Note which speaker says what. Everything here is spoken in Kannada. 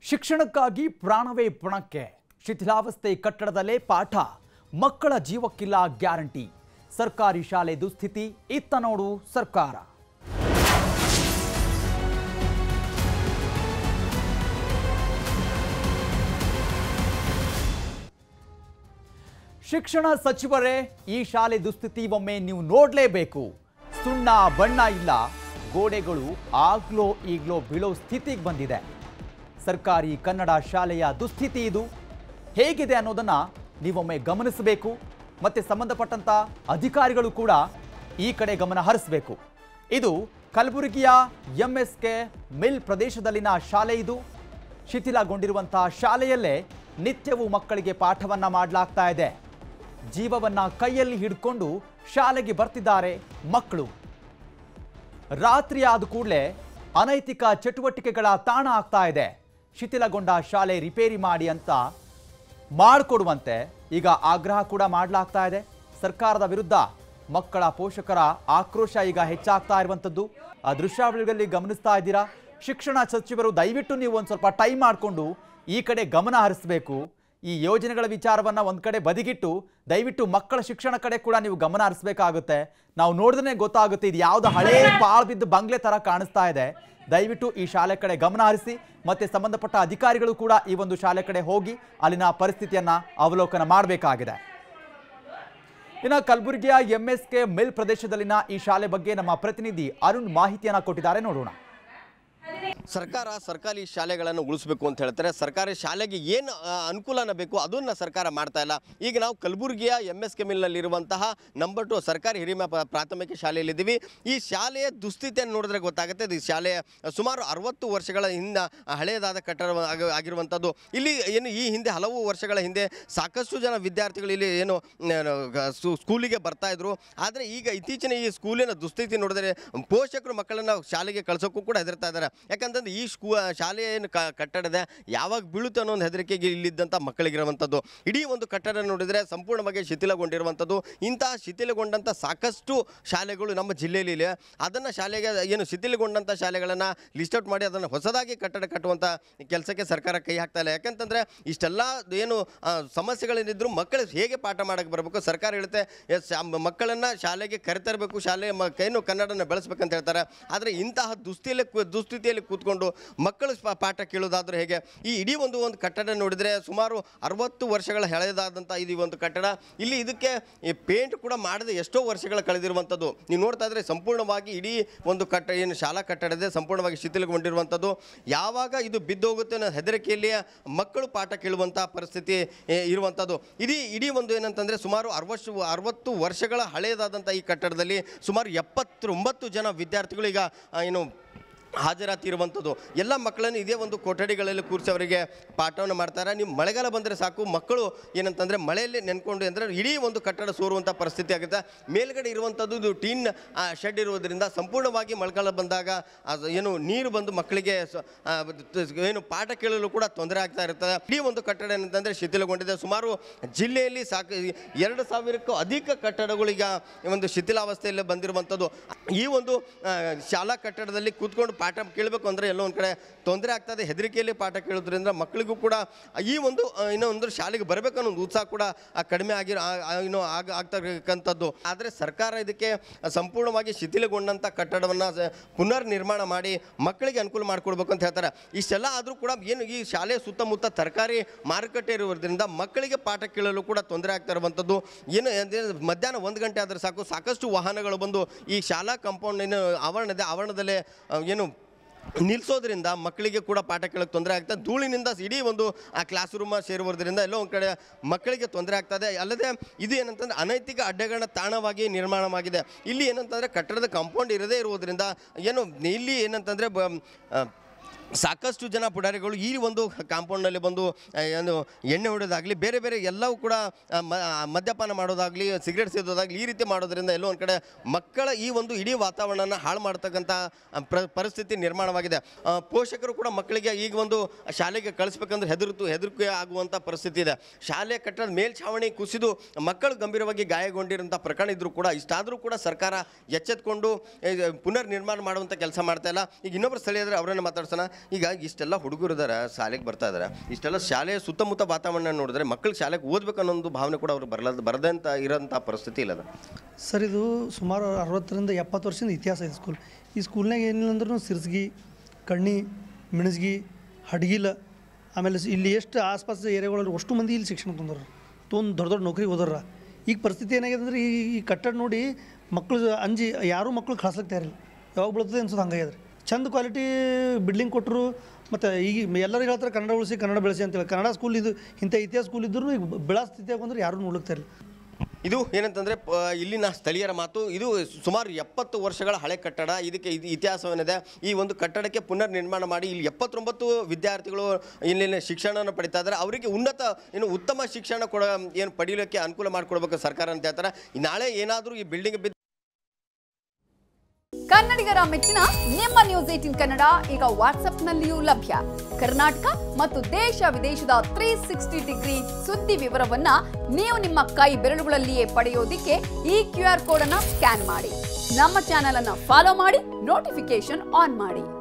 Speaker 1: ಶಿಕ್ಷಣಕ್ಕಾಗಿ ಪ್ರಾಣವೇ ಪಣಕ್ಕೆ ಶಿಥಿಲಾವಸ್ಥೆ ಕಟ್ಟಡದಲ್ಲೇ ಪಾಠ ಮಕ್ಕಳ ಜೀವಕ್ಕಿಲ್ಲ ಗ್ಯಾರಂಟಿ ಸರ್ಕಾರಿ ಶಾಲೆ ದುಸ್ಥಿತಿ ಇತ್ತ ನೋಡು ಸರ್ಕಾರ ಶಿಕ್ಷಣ ಸಚಿವರೇ ಈ ಶಾಲೆ ದುಸ್ಥಿತಿ ಒಮ್ಮೆ ನೀವು ನೋಡಲೇಬೇಕು ಸುಣ್ಣ ಬಣ್ಣ ಇಲ್ಲ ಗೋಡೆಗಳು ಆಗ್ಲೋ ಈಗ್ಲೋ ಬೀಳೋ ಸ್ಥಿತಿಗೆ ಬಂದಿದೆ ಸರ್ಕಾರಿ ಕನ್ನಡ ಶಾಲೆಯ ದುಸ್ಥಿತಿ ಇದು ಹೇಗಿದೆ ಅನ್ನೋದನ್ನ ನೀವೊಮ್ಮೆ ಗಮನಿಸಬೇಕು ಮತ್ತೆ ಸಂಬಂಧಪಟ್ಟಂತ ಅಧಿಕಾರಿಗಳು ಕೂಡ ಈ ಕಡೆ ಗಮನ ಹರಿಸಬೇಕು ಇದು ಕಲಬುರಗಿಯ ಎಂಎಸ್ಕೆ ಮಿಲ್ ಪ್ರದೇಶದಲ್ಲಿನ ಶಾಲೆ ಇದು ಶಿಥಿಲಗೊಂಡಿರುವಂತಹ ಶಾಲೆಯಲ್ಲೇ ನಿತ್ಯವೂ ಮಕ್ಕಳಿಗೆ ಪಾಠವನ್ನ ಮಾಡಲಾಗ್ತಾ ಇದೆ ಜೀವವನ್ನ ಕೈಯಲ್ಲಿ ಹಿಡ್ಕೊಂಡು ಶಾಲೆಗೆ ಬರ್ತಿದ್ದಾರೆ ಮಕ್ಕಳು ರಾತ್ರಿ ಆದ ಕೂಡಲೇ ಅನೈತಿಕ ಚಟುವಟಿಕೆಗಳ ತಾಣ ಆಗ್ತಾ ಇದೆ ಶಿಥಿಲಗೊಂಡ ಶಾಲೆ ರಿಪೇರಿ ಮಾಡಿ ಅಂತ ಮಾಡಿಕೊಡುವಂತೆ ಈಗ ಆಗ್ರಹ ಕೂಡ ಮಾಡಲಾಗ್ತಾ ಇದೆ ಸರ್ಕಾರದ ವಿರುದ್ಧ ಮಕ್ಕಳ ಪೋಷಕರ ಆಕ್ರೋಶ ಈಗ ಹೆಚ್ಚಾಗ್ತಾ ಇರುವಂಥದ್ದು ಆ ದೃಶ್ಯಾವಳಿಗಳಲ್ಲಿ ಗಮನಿಸ್ತಾ ಇದ್ದೀರಾ ಶಿಕ್ಷಣ ಸಚಿವರು ದಯವಿಟ್ಟು ನೀವು ಒಂದು ಸ್ವಲ್ಪ ಟೈಮ್ ಮಾಡಿಕೊಂಡು ಈ ಕಡೆ ಗಮನ ಹರಿಸಬೇಕು ಈ ಯೋಜನೆಗಳ ವಿಚಾರವನ್ನ ಒಂದ್ ಕಡೆ ಬದಿಗಿಟ್ಟು ದಯವಿಟ್ಟು ಮಕ್ಕಳ ಶಿಕ್ಷಣ ಕಡೆ ಕೂಡ ನೀವು ಗಮನ ಹರಿಸಬೇಕಾಗುತ್ತೆ ನಾವು ನೋಡಿದ್ರೆ ಗೊತ್ತಾಗುತ್ತೆ ಇದು ಯಾವ್ದು ಹಳೇ ಪಾಳು ಬಿದ್ದು ಬಂಗ್ಲೆ ತರ ಕಾಣಿಸ್ತಾ ಇದೆ ದಯವಿಟ್ಟು ಈ ಶಾಲೆ ಕಡೆ ಗಮನ ಹರಿಸಿ ಮತ್ತೆ ಸಂಬಂಧಪಟ್ಟ ಅಧಿಕಾರಿಗಳು ಕೂಡ ಈ ಒಂದು ಶಾಲೆ ಕಡೆ ಹೋಗಿ ಅಲ್ಲಿನ ಪರಿಸ್ಥಿತಿಯನ್ನ ಅವಲೋಕನ ಮಾಡಬೇಕಾಗಿದೆ ಇನ್ನು ಕಲಬುರಗಿಯ ಎಂಎಸ್ಕೆ ಮಿಲ್ ಪ್ರದೇಶದಲ್ಲಿನ ಈ ಶಾಲೆ ಬಗ್ಗೆ ನಮ್ಮ ಪ್ರತಿನಿಧಿ ಅರುಣ್ ಮಾಹಿತಿಯನ್ನ ಕೊಟ್ಟಿದ್ದಾರೆ ನೋಡೋಣ
Speaker 2: ಸರ್ಕಾರ ಸರ್ಕಾರಿ ಶಾಲೆಗಳನ್ನು ಉಳಿಸ್ಬೇಕು ಅಂತ ಹೇಳ್ತಾರೆ ಸರ್ಕಾರಿ ಶಾಲೆಗೆ ಏನು ಅನುಕೂಲನ ಬೇಕು ಅದನ್ನ ಸರ್ಕಾರ ಮಾಡ್ತಾ ಇಲ್ಲ ಈಗ ನಾವು ಕಲಬುರಗಿಯ ಎಮ್ ಎಸ್ ಕೆ ಮಿಲ್ನಲ್ಲಿರುವಂತಹ ನಂಬರ್ ಟು ಸರ್ಕಾರಿ ಹಿರಿಯ ಪ- ಪ್ರಾಥಮಿಕ ಶಾಲೆಯಲ್ಲಿದ್ದೀವಿ ಈ ಶಾಲೆಯ ದುಸ್ಥಿತಿಯನ್ನು ನೋಡಿದ್ರೆ ಗೊತ್ತಾಗುತ್ತೆ ಇದು ಶಾಲೆಯ ಸುಮಾರು ಅರವತ್ತು ವರ್ಷಗಳ ಹಿಂದೆ ಹಳೆಯದಾದ ಕಟ್ಟಡ ಆಗ- ಆಗಿರುವಂಥದ್ದು ಇಲ್ಲಿ ಏನು ಈ ಹಿಂದೆ ಹಲವು ವರ್ಷಗಳ ಹಿಂದೆ ಸಾಕಷ್ಟು ಜನ ವಿದ್ಯಾರ್ಥಿಗಳು ಇಲ್ಲಿ ಏನು ನ- ಗ- ಸ್ಕೂ- ಸ್ಕೂಲಿಗೆ ಬರ್ತಾ ಇದ್ರು ಆದರೆ ಈಗ ಇತ್ತೀಚಿನ ಈ ಸ್ಕೂಲಿನ ದುಸ್ಥಿತಿ ನೋಡಿದ್ರೆ ಪೋಷಕರು ಮಕ್ಕಳನ್ನ ಶಾಲೆಗೆ ಕಳ್ಸೋಕ್ಕೂ ಕೂಡ ಹೆದರ್ತಾ ಇದ್ದಾರೆ ಯಾಕಂತಂದ್ರೆ ಈ ಸ್ಕೂ ಶಾಲೆಯ ಏನು ಕ ಕಟ್ಟಡದ ಯಾವಾಗ ಬೀಳುತ್ತೆ ಅನ್ನೋ ಒಂದು ಹೆದರಿಕೆಗೆ ಇಲ್ಲಿದ್ದಂಥ ಮಕ್ಕಳಿಗಿರುವಂಥದ್ದು ಇಡೀ ಒಂದು ಕಟ್ಟಡ ನೋಡಿದರೆ ಸಂಪೂರ್ಣವಾಗಿ ಶಿಥಿಲಗೊಂಡಿರುವಂಥದ್ದು ಇಂತಹ ಶಿಥಿಲಗೊಂಡಂಥ ಸಾಕಷ್ಟು ಶಾಲೆಗಳು ನಮ್ಮ ಜಿಲ್ಲೆಯಲ್ಲಿ ಇದೆ ಅದನ್ನು ಶಾಲೆಗೆ ಏನು ಶಿಥಿಲಗೊಂಡಂಥ ಶಾಲೆಗಳನ್ನು ಲಿಸ್ಟ್ ಔಟ್ ಮಾಡಿ ಅದನ್ನು ಹೊಸದಾಗಿ ಕಟ್ಟಡ ಕಟ್ಟುವಂಥ ಕೆಲಸಕ್ಕೆ ಸರ್ಕಾರ ಕೈ ಹಾಕ್ತಾ ಇಲ್ಲ ಯಾಕಂತಂದರೆ ಇಷ್ಟೆಲ್ಲ ಏನು ಆ, ಸಮಸ್ಯೆಗಳೇನಿದ್ರು ಮಕ್ಕಳು ಹೇಗೆ ಪಾಠ ಮಾಡಕ್ಕೆ ಬರಬೇಕು ಸರ್ಕಾರ ಹೇಳುತ್ತೆ ಎಸ್ ಮಕ್ಕಳನ್ನು ಶಾಲೆಗೆ ಕರೆತರಬೇಕು ಶಾಲೆ ಮ ಕೈನು ಕನ್ನಡನ ಬೆಳೆಸ್ಬೇಕಂತ ಹೇಳ್ತಾರೆ ಆದರೆ ಇಂತಹ ದುಸ್ಥಿತಿಯಲ್ಲಿ ಕು- ದುಸ್ಥಿತಿಯಲ್ಲಿ ಕೂತ್ಕೊಂಡು ಮಕ್ಕಳು ಸ್ಪ- ಪಾಠ ಕೇಳೋದಾದ್ರೆ ಹೇಗೆ ಈ ಇಡೀ ಒಂದು ಒಂದು ಕಟ್ಟಡ ನೋಡಿದರೆ ಸುಮಾರು ಅರವತ್ತು ವರ್ಷಗಳ ಹಳೆಯದಾದಂಥ ಇದು ಒಂದು ಕಟ್ಟಡ ಇಲ್ಲಿ ಇದಕ್ಕೆ ಈ ಪೇಂಟ್ ಕೂಡ ಮಾಡದೆ ಎಷ್ಟೋ ವರ್ಷಗಳ ಕಳೆದಿರುವಂಥದ್ದು ನೀವು ನೋಡ್ತಾ ಇದ್ರೆ ಸಂಪೂರ್ಣವಾಗಿ ಇಡೀ ಒಂದು ಕಟ್ಟ ಏನು ಶಾಲಾ ಕಟ್ಟಡ ಇದೆ ಸಂಪೂರ್ಣವಾಗಿ ಶಿಥಿಲಗೊಂಡಿರುವಂಥದ್ದು ಯಾವಾಗ ಇದು ಬಿದ್ದೋಗುತ್ತೆ ಅನ್ನೋ ಹೆದರಿಕೆಯಲ್ಲಿ ಮಕ್ಕಳು ಪಾಠ ಕೇಳುವಂಥ ಪರಿಸ್ಥಿತಿ ಏ, ಇರುವಂಥದ್ದು ಇಡೀ ಇಡೀ ಒಂದು ಏನಂತಂದರೆ ಸುಮಾರು ಅರವತ್ತು ಅರವತ್ತು ವರ್ಷಗಳ ಹಳೆಯದಾದಂಥ ಈ ಕಟ್ಟಡದಲ್ಲಿ ಸುಮಾರು ಎಪ್ಪತ್ತೊಂಬತ್ತು ಜನ ವಿದ್ಯಾರ್ಥಿಗಳು ಈಗ ಆ, ಏನು ಹಾಜರಾತಿರುವಂಥದ್ದು ಎಲ್ಲ ಮಕ್ಕಳನ್ನು ಇದೇ ಒಂದು ಕೊಠಡಿಗಳಲ್ಲಿ ಕೂರಿಸಿ ಅವರಿಗೆ ಪಾಠವನ್ನು ಮಾಡ್ತಾರೆ ನೀವು ಮಳೆಗಾಲ ಬಂದರೆ ಸಾಕು ಮಕ್ಕಳು ಏನಂತಂದರೆ ಮಳೆಯಲ್ಲಿ ನೆನ್ಕೊಂಡು ಅಂದರೆ ಇಡೀ ಒಂದು ಕಟ್ಟಡ ಸೋರುವಂಥ ಪರಿಸ್ಥಿತಿ ಆಗುತ್ತೆ ಮೇಲ್ಗಡೆ ಇರುವಂಥದ್ದು ಇದು ಟೀನ್ ಶೆಡ್ ಇರುವುದರಿಂದ ಸಂಪೂರ್ಣವಾಗಿ ಮಳೆಗಾಲ ಬಂದಾಗ ಅದು ಏನು ನೀರು ಬಂದು ಮಕ್ಕಳಿಗೆ ಸ- ಆ, ತ- ಏನು ಪಾಠ ಕೇಳಲು ಕೂಡ ತೊಂದರೆ ಆಗ್ತಾ ಇರ್ತದೆ ಇಡೀ ಒಂದು ಕಟ್ಟಡ ಏನಂತಂದರೆ ಶಿಥಿಲಗೊಂಡಿದೆ ಸುಮಾರು ಜಿಲ್ಲೆಯಲ್ಲಿ ಸಾಕು ಎರಡು ಸಾವಿರಕ್ಕೂ ಅಧಿಕ ಕಟ್ಟಡಗಳು ಈಗ ಒಂದು ಶಿಥಿಲಾವಸ್ಥೆಯಲ್ಲಿ ಬಂದಿರುವಂಥದ್ದು ಈ ಒಂದು ಆ, ಶಾಲಾ ಕಟ್ಟಡದಲ್ಲಿ ಕೂತ್ಕೊಂಡು ಪಾಠ ಕೇಳಬೇಕು ಅಂದರೆ ಎಲ್ಲೋ ಒಂದು ಕಡೆ ತೊಂದರೆ ಆಗ್ತದೆ ಹೆದರಿಕೆಯಲ್ಲಿ ಪಾಠ ಕೇಳೋದ್ರಿಂದ ಮಕ್ಕಳಿಗೂ ಕೂಡ ಈ ಒಂದು ಆ, ಇನ್ನೂ ಒಂದು ಶಾಲೆಗೆ ಬರಬೇಕು ಅನ್ನೋ ಒಂದು ಉತ್ಸಾಹ ಕೂಡ ಆ, ಕಡಿಮೆ ಆಗಿರೋ ಆ- ಆ, ಏನು ಆಗ ಆಗ್ತಕ್ಕಂಥದ್ದು ಆದರೆ ಸರ್ಕಾರ ಇದಕ್ಕೆ ಸಂಪೂರ್ಣವಾಗಿ ಶಿಥಿಲಗೊಂಡಂಥ ಕಟ್ಟಡವನ್ನು ಪುನರ್ ನಿರ್ಮಾಣ ಮಾಡಿ ಮಕ್ಕಳಿಗೆ ಅನುಕೂಲ ಮಾಡಿಕೊಡ್ಬೇಕು ಅಂತ ಹೇಳ್ತಾರೆ ಇಷ್ಟೆಲ್ಲ ಆದರೂ ಕೂಡ ಏನು ಈ ಶಾಲೆ ಸುತ್ತಮುತ್ತ ತರಕಾರಿ ಮಾರುಕಟ್ಟೆ ಇರುವುದರಿಂದ ಮಕ್ಕಳಿಗೆ ಪಾಠ ಕೇಳಲು ಕೂಡ ತೊಂದರೆ ಆಗ್ತಾ ಇರುವಂಥದ್ದು ಏನು ಅಂದ್ರೆ ಮಧ್ಯಾಹ್ನ ಒಂದು ಗಂಟೆ ಆದರೆ ಸಾಕು ಸಾಕಷ್ಟು ವಾಹನಗಳು ಬಂದು ಈ ಶಾಲಾ ಕಾಂಪೌಂಡ್ ಏನು ಆವರಣ ಇದೆ ಆವರಣದಲ್ಲೇ ಆ, ಏನು ನಿಲ್ಲಿಸೋದ್ರಿಂದ ಮಕ್ಕಳಿಗೆ ಕೂಡ ಪಾಠ ಕೇಳೋಕ್ಕೆ ತೊಂದರೆ ಆಗ್ತದೆ ಧೂಳಿನಿಂದ ಇಡೀ ಒಂದು ಆ ಕ್ಲಾಸ್ ರೂಮ ಸೇರುವುದರಿಂದ ಎಲ್ಲೋ ಒಂದು ಕಡೆ ಮಕ್ಕಳಿಗೆ ತೊಂದರೆ ಆಗ್ತದೆ ಅಲ್ಲದೆ ಇದು ಏನಂತಂದ್ರೆ ಅನೈತಿಕ ಅಡ್ಡಗಳ ತಾಣವಾಗಿ ನಿರ್ಮಾಣವಾಗಿದೆ ಇಲ್ಲಿ ಏನಂತಂದರೆ ಕಟ್ಟಡದ ಕಾಂಪೌಂಡ್ ಇರದೇ ಇರುವುದರಿಂದ ಏನು ಇಲ್ಲಿ ಏನಂತಂದರೆ ಬ ಆ, ಸಾಕಷ್ಟು ಜನ ಪುಡಾರಿಗಳು ಈ ಒಂದು ಕಾಂಪೌಂಡ್ನಲ್ಲಿ ಬಂದು ಆ, ಏನು ಎಣ್ಣೆ ಹೊಡೋದಾಗಲಿ ಬೇರೆ ಬೇರೆ ಎಲ್ಲವೂ ಕೂಡ ಆ, ಮ- ಆ, ಮದ್ಯಪಾನ ಮಾಡೋದಾಗಲಿ ಸಿಗರೇಟ್ ಸೇದೋದಾಗಲಿ ಈ ರೀತಿ ಮಾಡೋದ್ರಿಂದ ಎಲ್ಲೋ ಒಂದು ಕಡೆ ಮಕ್ಕಳ ಈ ಒಂದು ಇಡೀ ವಾತಾವರಣನ ಹಾಳು ಮಾಡ್ತಕ್ಕಂಥ ಆ, ಪ್ರ ಪರಿಸ್ಥಿತಿ ನಿರ್ಮಾಣವಾಗಿದೆ ಆ, ಪೋಷಕರು ಕೂಡ ಮಕ್ಕಳಿಗೆ ಈಗ ಒಂದು ಶಾಲೆಗೆ ಕಳಿಸ್ಬೇಕಂದ್ರೆ ಹೆದರ್ತು ಹೆದರಿಕೆ ಆಗುವಂಥ ಪರಿಸ್ಥಿತಿ ಇದೆ ಶಾಲೆ ಕಟ್ಟಡದ ಮೇಲ್ಛಾವಣಿ ಕುಸಿದು ಮಕ್ಕಳು ಗಂಭೀರವಾಗಿ ಗಾಯಗೊಂಡಿರುವಂಥ ಪ್ರಕರಣ ಇದ್ರೂ ಕೂಡ ಇಷ್ಟಾದರೂ ಕೂಡ ಸರ್ಕಾರ ಎಚ್ಚೆತ್ಕೊಂಡು ಏ, ಪುನರ್ ನಿರ್ಮಾಣ ಮಾಡುವಂಥ ಕೆಲಸ ಮಾಡ್ತಾ ಇಲ್ಲ ಈಗ ಇನ್ನೊಬ್ಬರು ಸ್ಥಳೀಯರು ಅವರನ್ನು ಮಾತಾಡ್ಸೋಣ ಈಗ ಇಷ್ಟೆಲ್ಲ ಹುಡುಗರು ಇದಾರೆ ಶಾಲೆಗೆ ಬರ್ತಾ ಇದಾರೆ ಇಷ್ಟೆಲ್ಲ ಶಾಲೆಯ ಸುತ್ತಮುತ್ತ ವಾತಾವರಣ ನೋಡಿದ್ರೆ ಮಕ್ಕಳು ಶಾಲೆಗೆ ಓದ್ಬೇಕು ಅನ್ನೋ ಒಂದು ಭಾವನೆ ಕೂಡ ಅವ್ರು ಬರಲ್ಲ ಬರದಂತ ಇರೋಂಥ ಪರಿಸ್ಥಿತಿ ಇಲ್ಲ ಅದು
Speaker 3: ಸರ್ ಇದು ಸುಮಾರು ಅರವತ್ತರಿಂದ ಎಪ್ಪತ್ತು ವರ್ಷದಿಂದ ಇತಿಹಾಸ ಇದೆ ಸ್ಕೂಲ್ ಈ ಸ್ಕೂಲ್ನಾಗ ಏನಿಲ್ಲ ಅಂದ್ರೂ ಸಿರ್ಸ್ಗಿ ಕಣ್ಣಿ ಮಿಣಸ್ಗಿ ಹಡಗಿಲ ಆಮೇಲೆ ಸ್- ಇಲ್ಲಿ ಎಷ್ಟು ಆಸ್ಪಾಸ್ ಏರಿಯಾಗಳಲ್ಲಿ ಅಷ್ಟು ಮಂದಿ ಇಲ್ಲಿ ಶಿಕ್ಷಣ ತೊಂದ್ರ ತೊಂದು ದೊಡ್ಡ ದೊಡ್ಡ ನೌಕರಿಗೆ ಹೋದಾರ ಈಗ ಪರಿಸ್ಥಿತಿ ಏನಾಗಿದೆ ಅಂದ್ರೆ ಈ ಈ ಕಟ್ಟಡ ನೋಡಿ ಮಕ್ಕಳು ಅಂಜಿ ಯಾರೂ ಮಕ್ಕಳು ಕಳ್ಸಕ್ಕೆ ತಯಾರಿಲ್ಲ ಯಾವಾಗ ಬೀಳ್ತದೆ ಅನ್ಸೋದು ಹಂಗಾಗ್ಯದ್ರಿ ಚಂದ ಕ್ವಾಲಿಟಿ ಬಿಲ್ಡಿಂಗ್ ಕೊಟ್ಟರು ಮತ್ತು ಈಗ ಎಲ್ಲರೂ ಹೇಳ್ತಾರೆ ಕನ್ನಡ ಉಳಿಸಿ ಕನ್ನಡ ಬೆಳೆಸಿ ಅಂತೇಳಿ ಕನ್ನಡ ಸ್ಕೂಲ್ ಇದು ಇಂಥ ಇತಿಹಾಸ ಸ್ಕೂಲ್ ಇದ್ದರೂ ಈಗ ಬೆಳಾ ಸ್ಥಿತಿಯಾಗ ಬಂದ್ರೆ ಯಾರೂ ನೋಡ್ಲಿಕ್ಕೆ ಇಲ್ಲ
Speaker 2: ಇದು ಏನಂತಂದ್ರೆ ಪ- ಇಲ್ಲಿನ ಸ್ಥಳೀಯರ ಮಾತು ಇದು ಸುಮಾರು ಎಪ್ಪತ್ತು ವರ್ಷಗಳ ಹಳೆ ಕಟ್ಟಡ ಇದಕ್ಕೆ ಇದು ಇತಿಹಾಸವೇನಿದೆ ಈ ಒಂದು ಕಟ್ಟಡಕ್ಕೆ ಪುನರ್ ನಿರ್ಮಾಣ ಮಾಡಿ ಇಲ್ಲಿ ಎಪ್ಪತ್ತೊಂಬತ್ತು ವಿದ್ಯಾರ್ಥಿಗಳು ಇಲ್ಲಿನ ಶಿಕ್ಷಣವನ್ನು ಪಡಿತಾ ಇದ್ದಾರೆ ಅವರಿಗೆ ಉನ್ನತ ಏನು ಉತ್ತಮ ಶಿಕ್ಷಣ ಕೊಡ ಏನು ಪಡೆಯಲಿಕ್ಕೆ ಅನುಕೂಲ ಮಾಡಿಕೊಡ್ಬೇಕು ಸರ್ಕಾರ ಅಂತ ಹೇಳ್ತಾರೆ ನಾಳೆ ಏನಾದರೂ ಈ ಬಿಲ್ಡಿಂಗ್ ಬಿದ್ದು
Speaker 4: ಕನ್ನಡಿಗರ ಮೆಚ್ಚಿನ ನಿಮ್ಮ ನ್ಯೂಸ್ ಏಟಿನ್ ಕನ್ನಡ ಈಗ ವಾಟ್ಸ್ಆಪ್ನಲ್ಲಿಯೂ ಲಭ್ಯ ಕರ್ನಾಟಕ ಮತ್ತು ದೇಶ ವಿದೇಶದ ತ್ರೀ ಸಿಕ್ಸ್ಟಿ ಡಿಗ್ರಿ ಸುದ್ದಿ ವಿವರವನ್ನ ನೀವು ನಿಮ್ಮ ಕೈ ಬೆರಳುಗಳಲ್ಲಿಯೇ ಪಡೆಯೋದಿಕ್ಕೆ ಈ ಕ್ಯೂ ಆರ್ ಕೋಡ್ ಅನ್ನ ಸ್ಕ್ಯಾನ್ ಮಾಡಿ ನಮ್ಮ ಚಾನೆಲ್ ಅನ್ನ ಫಾಲೋ ಮಾಡಿ ನೋಟಿಫಿಕೇಶನ್ ಆನ್ ಮಾಡಿ